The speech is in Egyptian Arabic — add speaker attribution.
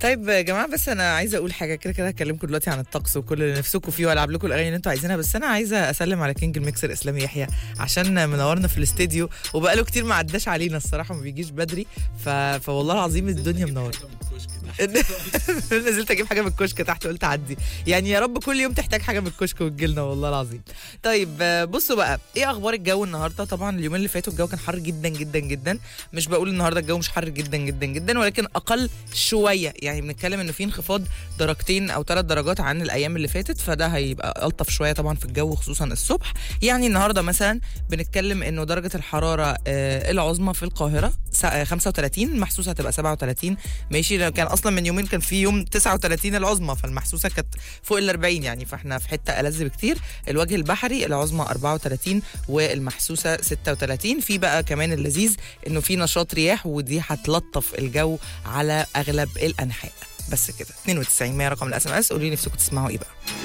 Speaker 1: طيب يا جماعه بس انا عايزه اقول حاجه كده كده هكلمكم دلوقتي عن الطقس وكل اللي نفسكم فيه والعب لكم الاغاني اللي انتوا عايزينها بس انا عايزه اسلم على كينج الميكسر اسلام يحيى عشان منورنا في الاستديو وبقاله كتير ما عداش علينا الصراحه ما بيجيش بدري ف... فوالله العظيم الدنيا منوره نزلت اجيب حاجه من الكشك تحت قلت عدي يعني يا رب كل يوم تحتاج حاجه من الكشك وتجيلنا والله العظيم طيب آه، بصوا بقى ايه اخبار الجو النهارده طبعا اليومين اللي فاتوا الجو كان حر جدا جدا جدا مش بقول النهارده الجو مش حر جدا جدا جدا ولكن اقل شويه يعني بنتكلم انه في انخفاض درجتين او ثلاث درجات عن الايام اللي فاتت فده هيبقى الطف شويه طبعا في الجو خصوصا الصبح يعني النهارده مثلا بنتكلم انه درجه الحراره آه، العظمى في القاهره س- آه، 35 المحسوسه هتبقى 37 ماشي لأن كان اصلا من يومين كان في يوم 39 العظمى فالمحسوسه كانت فوق ال 40 يعني فاحنا في حته ألذ بكتير الوجه البحري العظمى 34 والمحسوسه 36 في بقى كمان اللذيذ انه في نشاط رياح ودي هتلطف الجو على اغلب الانحاء بس كده 92 100 رقم الاس ام اس قولوا لي نفسكم تسمعوا ايه بقى